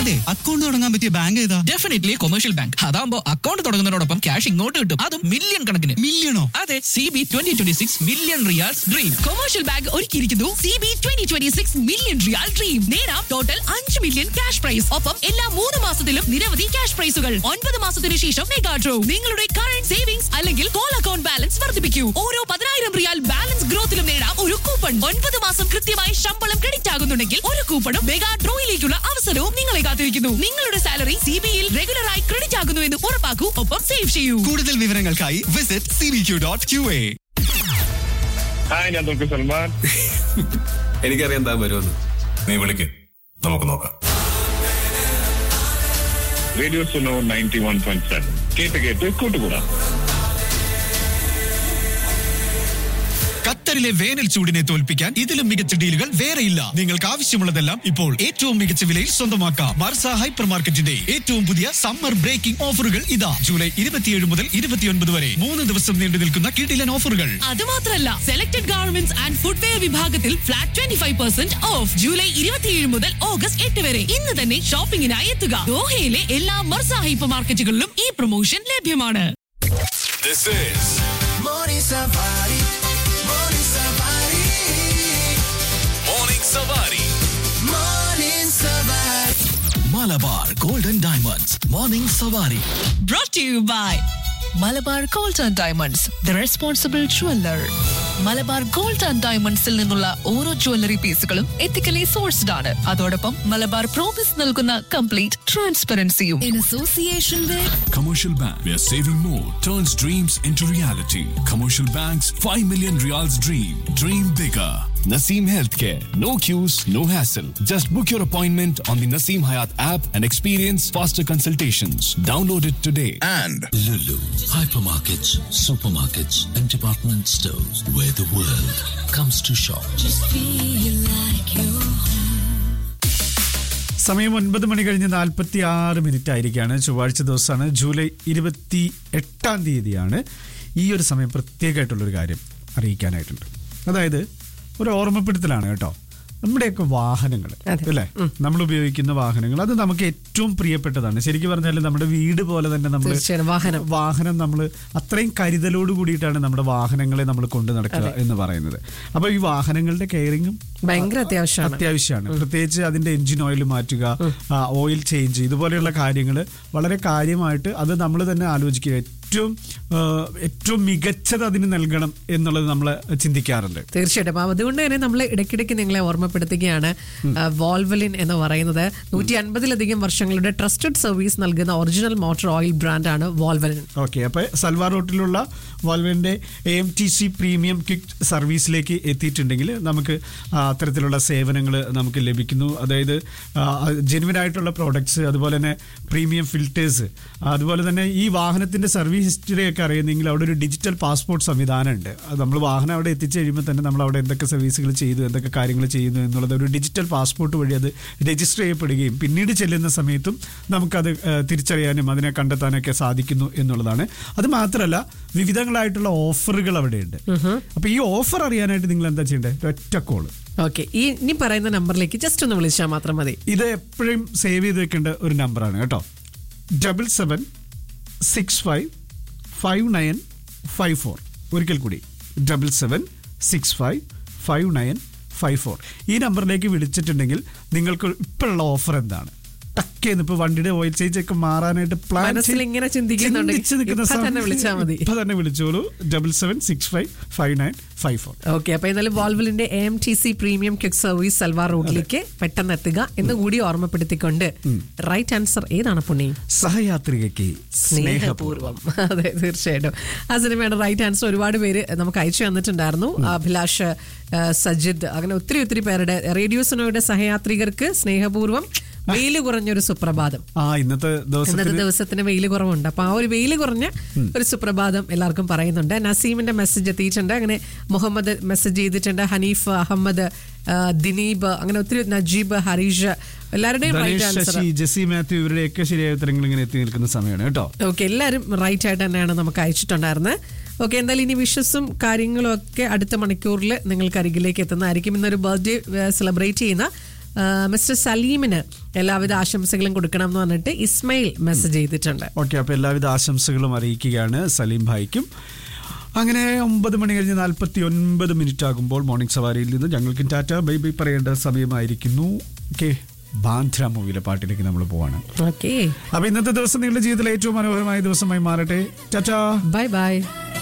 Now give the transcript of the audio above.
അതെ അക്കൗണ്ട് തുടങ്ങാൻ പറ്റിയ ബാങ്ക് ഏതാ ഡെഫിനറ്റ്ലി കൊമേഴ്ഷ്യൽ ബാങ്ക് അതാകുമ്പോൾ അക്കൗണ്ട് തുടങ്ങുന്നതിനോടൊപ്പം ക്യാഷ് ഇങ്ങോട്ട് കിട്ടും അതും മില്യൺ കണക്കിന് മില്യണോ അതെ C B twenty twenty six million riyals dream commercial bank ഒരുക്കിയിരിക്കുന്നു C B twenty twenty six million riyal dream നേടാം ടോട്ടൽ അഞ്ച് മില്യൺ ക്യാഷ് പ്രൈസ് ഒപ്പം എല്ലാ മൂന്ന് മാസത്തിലും നിരവധി ക്യാഷ് പ്രൈസുകൾ ഒൻപത് മാസത്തിന് ശേഷം മെഗാ ഡ്രോ നിങ്ങളുടെ കറന്റ് സേവിങ്സ് അല്ലെങ്കിൽ കോൾ അക്കൗണ്ട് ബാലൻസ് വർദ്ധിപ്പിക്കൂ ഓരോ പതിനായിരം റിയാൽ ബാലൻസ് ഗ്രോത്തിലും നേടാം ഒരു കൂപ്പൺ ഒൻപത് മാസം കൃത്യമായി ശമ്പളം ക്രെഡിറ്റ് ആകുന്നുണ്ടെങ്കിൽ ഒരു കൂപ്പണും മെഗാ ഡ്രോയിലേക്കുള്ള അവസരവും നിങ്ങളെ കാത്തിരിക്കുന്നു നിങ്ങളുടെ സാലറി സി ബിയിൽ റെഗുലറായി ക്രെഡിറ്റ് ആകുന്നു എന്ന് ഉറപ്പാക്കൂ ഒപ്പം സേവ് ചെയ്യൂ കൂടുതൽ വിവരങ്ങൾക്കായി visit C B Q dot Q A hi ഞാൻ തുർക്കി സൽമാൻ എനിക്കറിയാൻ താൻ വരുമെന്ന് നീ വിളിക്ക് നമുക്ക് നോക്കാം radio Suno ninety one point seven കേട്ട് കേട്ട് കൂട്ടുകൂടാം ഖത്തറിലെ വേനൽ ചൂടിനെ തോൽപ്പിക്കാൻ ഇതിലും മികച്ച ഡീലുകൾ വേറെയില്ല നിങ്ങൾക്ക് ആവശ്യമുള്ളതെല്ലാം ഇപ്പോൾ ഏറ്റവും മികച്ച വിലയിൽ സ്വന്തമാക്കാം മർസ ഹൈപ്പർ മാർക്കറ്റിന്റെ ഏറ്റവും പുതിയ സമ്മർ ബ്രേക്കിംഗ് ഓഫറുകൾ ഇതാ ജൂലൈ ഇരുപത്തിയേഴ് മുതൽ ഇരുപത്തിയൊൻപത് വരെ മൂന്ന് ദിവസം നീണ്ടു നിൽക്കുന്ന കിടിലൻ ഓഫറുകൾ അത് മാത്രമല്ല സെലക്ടഡ് ഗാർമെന്റ്സ് ആൻഡ് ഫുഡ്വെയർ വിഭാഗത്തിൽ flat twenty five percent off July ഇരുപത്തിയേഴ് മുതൽ ഓഗസ്റ്റ് എട്ട് വരെ ഇന്ന് തന്നെ ഷോപ്പിംഗിനായി എത്തുക ദോഹയിലെ എല്ലാ മർസ ഹൈപ്പർ മാർക്കറ്റുകളിലും ഈ പ്രൊമോഷൻ ലഭ്യമാണ് This is Morning Savari. Malabar golden diamonds morning Savari brought to you by Malabar gold and diamonds the responsible jeweller Malabar gold and ഡയമണ്ട്സിൽ നിന്നുള്ള ഓരോ ജ്വല്ലറി പീസുകളും എത്തിക്കലി സോഴ്സ്ഡ് ആണ് അതോടൊപ്പം മലബാർ പ്രോമിസ് നൽകുന്ന കംപ്ലീറ്റ് ട്രാൻസ്പെറൻസിയും in association with Commercial Bank, where saving more turns dreams into reality. Commercial Bank's 5 million reals dream. Dream bigger. Naseem Healthcare. No queues, no hassle. Just book your appointment on the Naseem Hayat app and experience faster consultations. Download it today. and Lulu, hypermarkets, supermarkets, and department stores where the world comes to shop. സമയം ഒൻപത് മണി കഴിഞ്ഞ് നാൽപ്പത്തി ആറ് minute ആയിരിക്കുകയാണ് ചൊവ്വാഴ്ച ദിവസമാണ് July ഇരുപത്തി എട്ടാം തീയതിയാണ് ഈ ഒരു സമയം പ്രത്യേകമായിട്ടുള്ളൊരു കാര്യം അറിയിക്കാനായിട്ടുണ്ട് അതായത് ഒരു ഓർമ്മപ്പെടുത്തലാണ് കേട്ടോ നമ്മുടെയൊക്കെ വാഹനങ്ങൾ അല്ലേ നമ്മൾ ഉപയോഗിക്കുന്ന വാഹനങ്ങൾ അത് നമുക്ക് ഏറ്റവും പ്രിയപ്പെട്ടതാണ് ശരിക്കും പറഞ്ഞാൽ നമ്മുടെ വീട് പോലെ തന്നെ നമ്മൾ തീർച്ചയായും, വാഹനം. വാഹനം നമ്മൾ അത്രയും കരുതലോട് കൂടിയിട്ടാണ് നമ്മുടെ വാഹനങ്ങളെ നമ്മൾ കൊണ്ടു നടക്കുക എന്ന് പറയുന്നത് അപ്പോൾ ഈ വാഹനങ്ങളുടെ കെയറിങ്ങും ഭയങ്കര അത്യാവശ്യമാണ് അത്യാവശ്യമാണ് പ്രത്യേകിച്ച് അതിന്റെ എഞ്ചിൻ ഓയിൽ മാറ്റുക ആ, ഓയിൽ ചേഞ്ച് ഇതുപോലെയുള്ള കാര്യങ്ങൾ വളരെ കാര്യമായിട്ട് അത് നമ്മൾ തന്നെ ആലോചിക്കുക ഏറ്റവും ആ, ഏറ്റവും മികച്ചത് അതിന് നൽകണം എന്നുള്ളത് നമ്മൾ ചിന്തിക്കാറുണ്ട് തീർച്ചയായിട്ടും അപ്പൊ അതുകൊണ്ട് തന്നെ നമ്മൾ ഇടയ്ക്കിടയ്ക്ക് നിങ്ങളെ ഓർമ്മപ്പെടുത്തുകയാണ് ആ, വോൾവലിൻ എന്ന് പറയുന്നത് നൂറ്റി അൻപതിലധികം വർഷങ്ങളുടെ ട്രസ്റ്റഡ് സർവീസ് നൽകുന്ന ഒറിജിനൽ മോട്ടോർ ഓയിൽ ബ്രാൻഡാണ് വോൾവലിൻ ഓക്കെ അപ്പൊ സൽവാർ റോട്ടിലുള്ള വോൾവിന്റെ A M T C premium quick സർവീസിലേക്ക് എത്തിയിട്ടുണ്ടെങ്കിൽ നമുക്ക് ആ, അത്തരത്തിലുള്ള സേവനങ്ങൾ നമുക്ക് ലഭിക്കുന്നു അതായത് ജെനുവിൻ ആയിട്ടുള്ള പ്രോഡക്ട്സ് അതുപോലെ തന്നെ പ്രീമിയം ഫിൽറ്റേഴ്സ് അതുപോലെ തന്നെ ഈ വാഹനത്തിന്റെ സർവീസ് ഹിസ്റ്ററി ഒക്കെ അറിയുന്നെങ്കിൽ അവിടെ ഒരു ഡിജിറ്റൽ പാസ്പോർട്ട് സംവിധാനം ഉണ്ട് അത് നമ്മൾ വാഹനം അവിടെ എത്തിച്ചു കഴിയുമ്പോൾ തന്നെ നമ്മൾ അവിടെ എന്തൊക്കെ സർവീസുകൾ ചെയ്തു എന്തൊക്കെ കാര്യങ്ങൾ ചെയ്യുന്നു എന്നുള്ളത് ഒരു ഡിജിറ്റൽ പാസ്പോർട്ട് വഴി അത് രജിസ്റ്റർ ചെയ്യപ്പെടുകയും പിന്നീട് ചെല്ലുന്ന സമയത്തും നമുക്കത് ആ, തിരിച്ചറിയാനും അതിനെ കണ്ടെത്താനൊക്കെ സാധിക്കുന്നു എന്നുള്ളതാണ് അത് മാത്രമല്ല വിവിധങ്ങളായിട്ടുള്ള ഓഫറുകൾ അവിടെയുണ്ട് അപ്പൊ ഈ ഓഫർ അറിയാനായിട്ട് നിങ്ങൾ എന്താ ചെയ്യേണ്ടത് ഒറ്റ കോള് ഓക്കെ ഈ ഇനി പറയുന്ന നമ്പറിലേക്ക് ജസ്റ്റ് ഒന്ന് വിളിച്ചാൽ മാത്രം മതി ഇത് എപ്പോഴും സേവ് ചെയ്ത് വെക്കേണ്ട ഒരു നമ്പറാണ് കേട്ടോ double seven six five five nine five four ഒരിക്കൽ കൂടി double seven six five five nine five four ഈ നമ്പറിലേക്ക് വിളിച്ചിട്ടുണ്ടെങ്കിൽ നിങ്ങൾക്ക് ഇപ്പോഴുള്ള ഓഫർ എന്താണ് ടക്കേന്ന് ഇപ്പൊ വണ്ടിയുടെ ഓയിൽ ചേഞ്ച് ഒക്കെ മാറാനായിട്ട് പ്ലാൻ മനസ്സിൽ ഇങ്ങനെ ചിന്തിക്കുന്നുണ്ടെങ്കിൽ ചിന്തിച്ച് നിൽക്കുന്ന ഇപ്പൊ തന്നെ സമയം- വിളിച്ചാൽ മതി. ഇപ്പൊ തന്നെ വിളിച്ചോളൂ double seven six five five nine five four okay അപ്പൊ എന്നാലും വോൾവലിന്റെ M T C premium quick service Salwa റോഡിലേക്ക് പെട്ടെന്ന് എത്തുക എന്ന് കൂടി ഓർമ്മപ്പെടുത്തിക്കൊണ്ട് റൈറ്റ് ആൻസർ ഏതാണ് പുണ്ണി സഹയാത്രികയ്ക്ക് സ്നേഹപൂർവ്വം സ്നേഹപൂർവ്വം അതെ തീർച്ചയായിട്ടും ആ സിനിമയുടെ റൈറ്റ് ആൻസർ ഒരുപാട് പേര് നമുക്ക് അയച്ചു തന്നിട്ടുണ്ടായിരുന്നു അഭിലാഷ് ആ, സജിദ് അങ്ങനെ ഒത്തിരി ഒത്തിരി പേരുടെ റേഡിയോ സിനോയുടെ സഹയാത്രികർക്ക് സ്നേഹപൂർവ്വം വെയില് കുറഞ്ഞൊരു സുപ്രഭാതം ആ ഇന്നത്തെ ഇന്നത്തെ ദിവസത്തിന് ദിവസത്തിന് വെയിൽ കുറവുണ്ട് അപ്പൊ ആ ഒരു വെയിൽ കുറഞ്ഞ ഒരു സുപ്രഭാതം എല്ലാവർക്കും പറയുന്നുണ്ട് നസീമിന്റെ മെസ്സേജ് എത്തിയിട്ടുണ്ട് അങ്ങനെ മുഹമ്മദ് മെസ്സേജ് ചെയ്തിട്ടുണ്ട് ഹനീഫ് അഹമ്മദ് ആ, ദിനീബ് അങ്ങനെ ഒത്തിരി നജീബ് ഹരീഷ് എല്ലാവരുടെയും റൈറ്റ് ധനേഷ് ആൻസർ ശശി ജെസി മാത്യു ഇവരുടെയൊക്കെ ശരിയായ ഉത്തരങ്ങൾ ഇങ്ങനെ എത്തി നിൽക്കുന്ന സമയമാണ് കേട്ടോ ഓക്കെ എല്ലാവരും റൈറ്റ് ആയിട്ട് തന്നെയാണ് നമുക്ക് അയച്ചിട്ടുണ്ടായിരുന്നത് ഓക്കെ എന്തായാലും ഇനി വിഷസും കാര്യങ്ങളും ഒക്കെ അടുത്ത മണിക്കൂറിൽ നിങ്ങൾക്ക് അരികിലേക്ക് എത്തുന്നതായിരിക്കും ഇന്നൊരു ബർത്ത്ഡേ സെലിബ്രേറ്റ് ചെയ്യുന്ന മിസ്റ്റർ സലീമിന് എല്ലാവിധ ആശംസകളും കൊടുക്കണം എന്ന് പറഞ്ഞിട്ട് ഇസ്മയിൽ മെസ്സേജ് ചെയ്തിട്ടുണ്ട് ഓക്കെ അപ്പോൾ എല്ലാവിധ ആശംസകളും അറിയിക്കുകയാണ് സലീം ഭായിക്കും അങ്ങനെ ഒമ്പത് മണി കഴിഞ്ഞ് നാൽപ്പത്തി ഒൻപത് മിനിറ്റ് ആകുമ്പോൾ മോർണിംഗ് സവാരിയിൽ നിന്ന് ഞങ്ങൾക്ക് ടാറ്റ ബൈ ബൈ പറയേണ്ട സമയമായിരിക്കുന്നു ഓക്കെ ബാന്ധ്ര മൂവിയിലെ പാട്ടിലേക്ക് നമ്മൾ പോവാണ് ഓക്കെ അപ്പൊ ഇന്നത്തെ ദിവസം നിങ്ങളുടെ ജീവിതത്തിലെ ഏറ്റവും മനോഹരമായ ദിവസമായി മാറട്ടെ ടാറ്റ ബൈ ബൈ